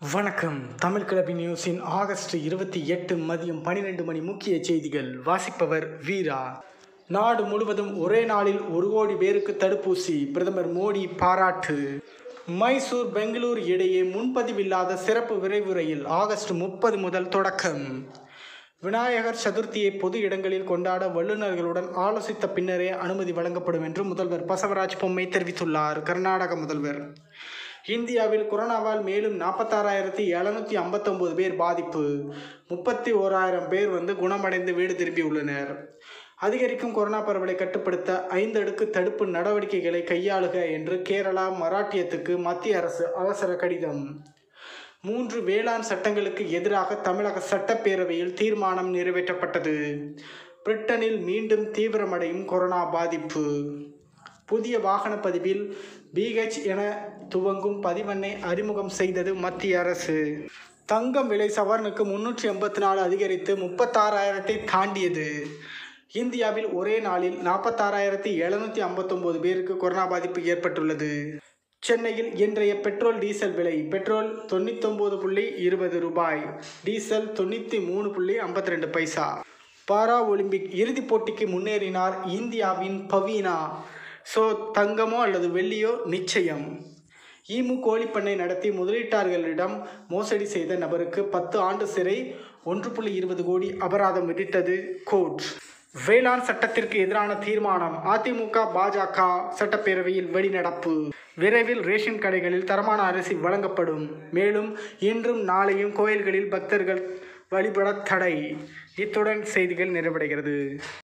வணக்கம் தமிழ் கிளபி நியூஸின் ஆகஸ்ட் இருபத்தி எட்டு மதியம் பனிரெண்டு மணி முக்கிய செய்திகள் வாசிப்பவர் வீரா நாடு முழுவதும் ஒரே நாளில் ஒரு கோடி பேருக்கு தடுப்பூசி பிரதமர் மோடி பாராட்டு மைசூர் பெங்களூர் இடையே முன்பதிவில்லாத சிறப்பு விரைவு ரயில் ஆகஸ்ட் முப்பது முதல் தொடக்கம் விநாயகர் சதுர்த்தியை பொது இடங்களில் கொண்டாட வல்லுநர்களுடன் ஆலோசித்த பின்னரே அனுமதி வழங்கப்படும் என்று முதல்வர் பசவராஜ் பொம்மை தெரிவித்துள்ளார் கர்நாடக முதல்வர் இந்தியாவில் கொரோனாவால் மேலும் நாற்பத்தாறாயிரத்தி எழுநூற்றி ஐம்பத்தொம்போது பேர் பாதிப்பு முப்பத்தி ஓராயிரம் பேர் வந்து குணமடைந்து வீடு திரும்பியுள்ளனர் அதிகரிக்கும் கொரோனா பரவலை கட்டுப்படுத்த ஐந்து அடுக்கு தடுப்பு நடவடிக்கைகளை கையாளுக என்று கேரளா மராட்டியத்துக்கு மத்திய அரசு அவசர கடிதம் மூன்று வேளாண் சட்டங்களுக்கு எதிராக தமிழக சட்டப்பேரவையில் தீர்மானம் நிறைவேற்றப்பட்டது பிரிட்டனில் மீண்டும் தீவிரமடையும் கொரோனா பாதிப்பு புதிய வாகன பதிவில் பிஹெச் என துவங்கும் பதிவெண்ணை அறிமுகம் செய்தது மத்திய அரசு தங்கம் விலை சவரனுக்கு முன்னூற்றி எண்பத்தி நாலு அதிகரித்து முப்பத்தாறாயிரத்தை தாண்டியது இந்தியாவில் ஒரே நாளில் நாற்பத்தாறாயிரத்தி எழுநூற்றி ஐம்பத்தொம்போது பேருக்கு கொரோனா பாதிப்பு ஏற்பட்டுள்ளது சென்னையில் இன்றைய பெட்ரோல் டீசல் விலை பெட்ரோல் தொண்ணூத்தொம்பது புள்ளி இருபது ரூபாய் டீசல் தொண்ணூற்றி மூணு புள்ளி ஐம்பத்தி ரெண்டு பைசா பாரா ஒலிம்பிக் இறுதிப் போட்டிக்கு முன்னேறினார் இந்தியாவின் பவீனா ஸோ தங்கமோ அல்லது வெள்ளியோ நிச்சயம் ஈமு கோழிப்பண்ணை நடத்தி முதலீட்டாளர்களிடம் மோசடி செய்த நபருக்கு பத்து ஆண்டு சிறை ஒன்று புள்ளி இருபது கோடி அபராதம் விதித்தது கோர்ட் வேளாண் சட்டத்திற்கு எதிரான தீர்மானம் அதிமுக பாஜக சட்டப்பேரவையில் வெளிநடப்பு விரைவில் ரேஷன் கடைகளில் தரமான அரிசி வழங்கப்படும் மேலும் இன்றும் நாளையும் கோயில்களில் பக்தர்கள் வழிபட தடை இத்துடன் செய்திகள் நிறைவடைகிறது